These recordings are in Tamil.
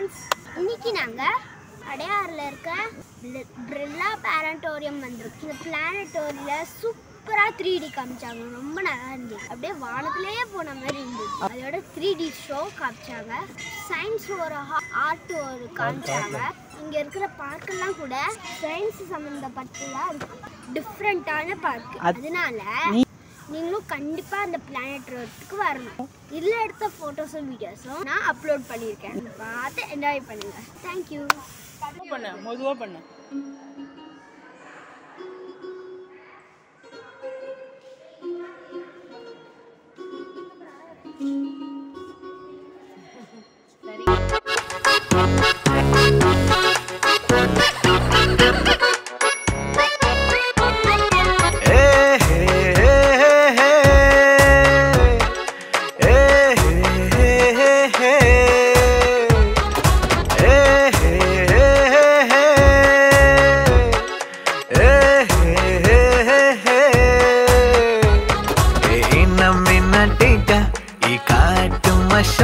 ஃப்ரெண்ட்ஸ் இன்னைக்கு நாங்கள் அடையாறில் இருக்க பிரி- பிர்லா பேரண்டோரியம் வந்திருக்கு இந்த பிளானட்டோரியில் சூப்பராக த்ரீ டி காமிச்சாங்க ரொம்ப நல்லா இருந்துச்சு அப்படியே வானத்திலேயே போன மாதிரி இருந்துச்சு அதோட த்ரீ டி ஷோ காமிச்சாங்க சயின்ஸ் ஒரு ஆர்ட் ஒரு காமிச்சாங்க இங்கே இருக்கிற பார்க்கெல்லாம் கூட சயின்ஸ் சம்மந்தப்பட்டதாக இருக்கு டிஃப்ரெண்ட்டான பார்க் அதனால நீங்களும் கண்டிப்பாக அந்த பிளானட் ரோட்டுக்கு வரணும் இதில் எடுத்த ஃபோட்டோஸும் வீடியோஸும் நான் அப்லோட் பண்ணியிருக்கேன் பார்த்து என்ஜாய் பண்ணுங்க தேங்க்யூ பண்ணு மெதுவா பண்ணு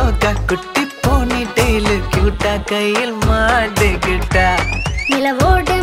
குட்டி போனி டெய்லு கியூட்டா கையில் மாட்டுக்கிட்டா நிலவோடு